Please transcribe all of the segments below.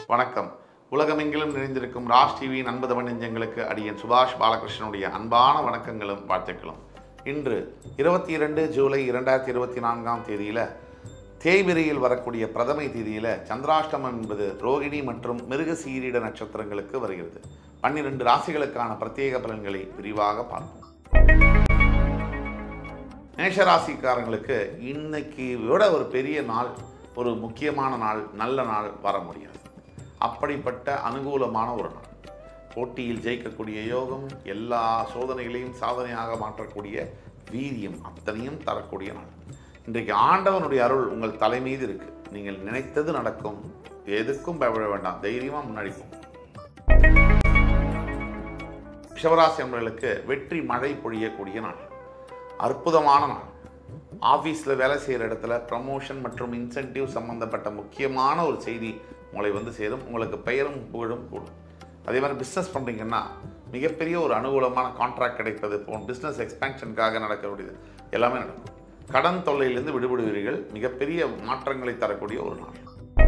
வணக்கம் உலகமெங்கிலும் நிறைந்திருக்கும் ராஜ் டிவியின் அன்பு தமிழ் நெஞ்சங்களுக்கு அடியன் சுபாஷ் பாலகிருஷ்ணனுடைய அன்பான வணக்கங்களும் வாழ்த்துக்களும் இன்று இருபத்தி இரண்டு ஜூலை இரண்டாயிரத்தி இருபத்தி நான்காம் தேதியில் தேய்பிரையில் வரக்கூடிய பிரதமை தேதியில் சந்திராஷ்டமம் என்பது ரோகிணி மற்றும் மிருகசீரிட நட்சத்திரங்களுக்கு வருகிறது பன்னிரண்டு ராசிகளுக்கான பிரத்யேக பலன்களை விரிவாக பார்ப்போம் மேஷராசிக்காரங்களுக்கு இன்னைக்கு விட ஒரு பெரிய நாள் ஒரு முக்கியமான நாள் நல்ல நாள் வர முடியாது அப்படிப்பட்ட அனுகூலமான ஒரு நாள் போட்டியில் ஜெயிக்கக்கூடிய யோகம் எல்லா சோதனைகளையும் சாதனையாக மாற்றக்கூடிய வீரியம் அத்தனையும் தரக்கூடிய நாள் இன்றைக்கு ஆண்டவனுடைய அருள் உங்கள் தலை மீது இருக்கு நீங்கள் நினைத்தது நடக்கும் எதுக்கும் பயப்பட வேண்டாம் தைரியமாக முன்னாடி போங்க சிவராசி அன்பர்களுக்கு வெற்றி மழை பொழியக்கூடிய நாள் அற்புதமான நாள் ஆஃபீஸில் வேலை செய்கிற இடத்துல ப்ரமோஷன் மற்றும் இன்சென்டிவ் சம்மந்தப்பட்ட முக்கியமான ஒரு செய்தி உங்களை வந்து சேரும் உங்களுக்கு பெயரும் புகழும் கூடும் அதே மாதிரி பிஸ்னஸ் பண்ணுறீங்கன்னா மிகப்பெரிய ஒரு அனுகூலமான கான்ட்ராக்ட் கிடைப்பது போன் பிஸ்னஸ் எக்ஸ்பேன்ஷனுக்காக நடக்கக்கூடியது எல்லாமே நடக்கும் கடன் தொல்லையிலிருந்து விடுபடுவீர்கள் மிகப்பெரிய மாற்றங்களை தரக்கூடிய ஒரு நாள்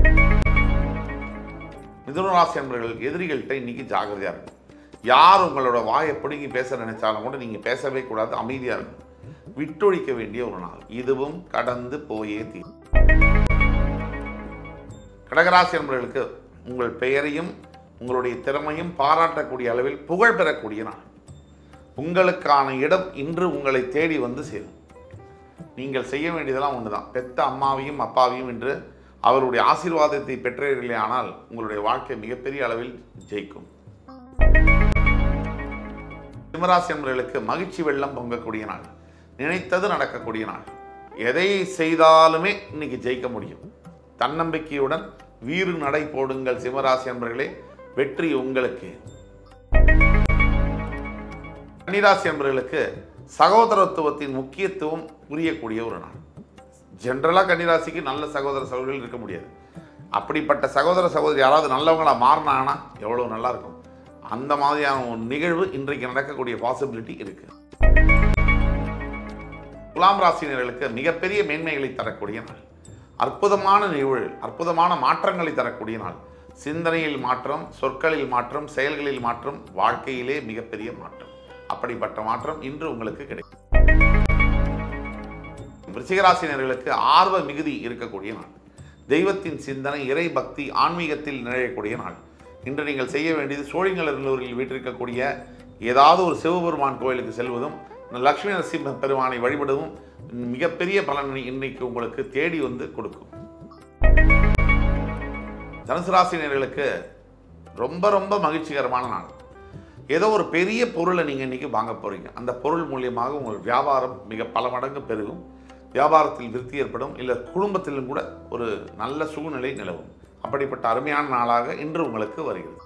மிதுனராசி அன்பர்கள் எதிரிகள்கிட்ட இன்னைக்கு ஜாகிரதையாக இருக்கும் யார் உங்களோட வாயை பிடுங்கி பேச நினைச்சாலும் கூட நீங்கள் பேசவே கூடாது அமைதியாக இருக்கும் விட்டொழிக்க வேண்டிய ஒரு நாள் இதுவும் கடந்து போயே தீரும் கடகராசி அன்பர்களுக்கு உங்கள் பெயரையும் உங்களுடைய திறமையும் பாராட்டக்கூடிய அளவில் புகழ் பெறக்கூடிய நாள் உங்களுக்கான இடம் இன்று உங்களை தேடி வந்து சேரும் நீங்கள் செய்ய வேண்டியதெல்லாம் ஒன்று தான் பெத்த அம்மாவையும் அப்பாவையும் என்று அவருடைய ஆசீர்வாதத்தை பெற்றீர்களே ஆனால் உங்களுடைய வாழ்க்கை மிகப்பெரிய அளவில் ஜெயிக்கும் சிம்மராசி என்பவர்களுக்கு மகிழ்ச்சி வெள்ளம் பொங்கக்கூடிய நாள் நினைத்தது நடக்கக்கூடிய நாள் எதை செய்தாலுமே இன்னைக்கு ஜெயிக்க முடியும் தன்னம்பிக்கையுடன் வீறு நடை போடுங்கள் சிம்மராசி என்பர்களே வெற்றி உங்களுக்கு கன்னிராசி என்பவர்களுக்கு சகோதரத்துவத்தின் முக்கியத்துவம் புரியக்கூடிய ஒரு நாள் ஜென்ரலாக கன்னிராசிக்கு நல்ல சகோதர சகோதரிகள் இருக்க முடியாது அப்படிப்பட்ட சகோதர சகோதரி யாராவது நல்லவங்களா மாறினாங்கன்னா எவ்வளோ நல்லா இருக்கும் அந்த மாதிரியான ஒரு நிகழ்வு இன்றைக்கு நடக்கக்கூடிய பாசிபிலிட்டி இருக்கு துலாம் ராசினியர்களுக்கு மிகப்பெரிய மேன்மைகளை தரக்கூடிய நாள் அற்புதமான நிகழ்வு அற்புதமான மாற்றங்களை தரக்கூடிய நாள் சிந்தனையில் மாற்றம் சொற்களில் மாற்றம் செயல்களில் மாற்றம் வாழ்க்கையிலே மிகப்பெரிய மாற்றம் அப்படிப்பட்ட மாற்றம் இன்று உங்களுக்கு கிடைக்கும் விருச்சிகராசினியர்களுக்கு ஆர்வ மிகுதி இருக்கக்கூடிய நாள் தெய்வத்தின் சிந்தனை இறை பக்தி ஆன்மீகத்தில் நிறையக்கூடிய நாள் இன்று நீங்கள் செய்ய வேண்டியது சோழிங்கலூரில் வீட்டிருக்கக்கூடிய ஏதாவது ஒரு சிவபெருமான் கோயிலுக்கு செல்வதும் லக்ஷ்மி நரசிம்ம பெருமானை வழிபடுவதும் மிகப்பெரிய பலனை இன்னைக்கு உங்களுக்கு தேடி வந்து கொடுக்கும் தனுசு ராசினியர்களுக்கு ரொம்ப ரொம்ப மகிழ்ச்சிகரமான நாள் ஏதோ ஒரு பெரிய பொருளை நீங்கள் இன்னைக்கு வாங்க போறீங்க அந்த பொருள் மூலியமாக உங்கள் வியாபாரம் மிக பல மடங்கு பெருகும் வியாபாரத்தில் விருத்தி ஏற்படும் இல்லை குடும்பத்திலும் கூட ஒரு நல்ல சூழ்நிலை நிலவும் அப்படிப்பட்ட அருமையான நாளாக இன்று உங்களுக்கு வருகிறது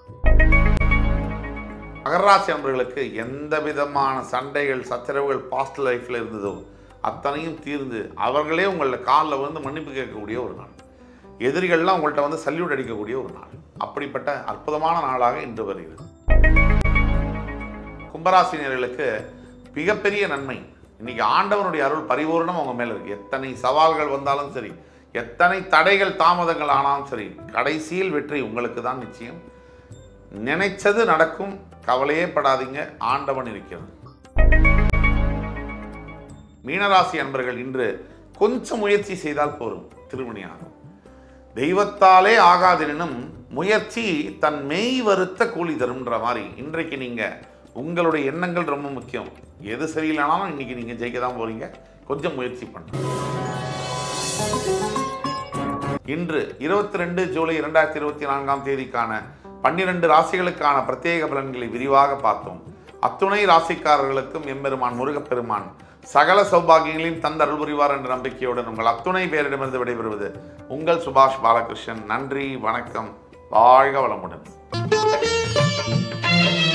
மகராசி அன்பர்களுக்கு எந்த விதமான சண்டைகள் சச்சரவுகள் பாஸ்ட் லைஃப்பில் இருந்ததோ அத்தனையும் தீர்ந்து அவர்களே உங்கள காலில் வந்து மன்னிப்பு கேட்கக்கூடிய ஒரு நாள் எதிரிகள்லாம் உங்கள்கிட்ட வந்து சல்யூட் அடிக்கக்கூடிய ஒரு நாள் அப்படிப்பட்ட அற்புதமான நாளாக இன்று வருகிறது கும்பராசினியர்களுக்கு மிகப்பெரிய நன்மை இன்னைக்கு ஆண்டவனுடைய அருள் பரிபூர்ணம் உங்க மேல இருக்கு எத்தனை சவால்கள் வந்தாலும் சரி எத்தனை தடைகள் தாமதங்கள் ஆனாலும் சரி கடைசியில் வெற்றி உங்களுக்கு தான் நிச்சயம் நினைச்சது நடக்கும் கவலையே படாதீங்க ஆண்டவன் இருக்கிறான் மீனராசி அன்பர்கள் இன்று கொஞ்சம் முயற்சி செய்தால் போரும் திருமணியாகும் தெய்வத்தாலே ஆகாதெனினும் முயற்சி தன் மெய் வருத்த கூலி தரும்ன்ற மாதிரி இன்றைக்கு நீங்க உங்களுடைய எண்ணங்கள் ரொம்ப முக்கியம் எது சரியில்லைனாலும் இன்னைக்கு நீங்க ஜெயிக்க தான் போறீங்க கொஞ்சம் முயற்சி பண்ணுங்க இன்று இருபத்தி ரெண்டு ஜூலை இரண்டாயிரத்தி இருபத்தி நான்காம் தேதிக்கான பன்னிரண்டு ராசிகளுக்கான பிரத்யேக பலன்களை விரிவாக பார்த்தோம் அத்துணை ராசிக்காரர்களுக்கும் எம்பெருமான் முருகப்பெருமான் சகல சௌபாகியங்களையும் தந்தருள் புரிவார் என்ற நம்பிக்கையுடன் உங்கள் அத்துணை பேரிடமிருந்து விடைபெறுவது உங்கள் சுபாஷ் பாலகிருஷ்ணன் நன்றி வணக்கம் வாழ்க வளமுடன்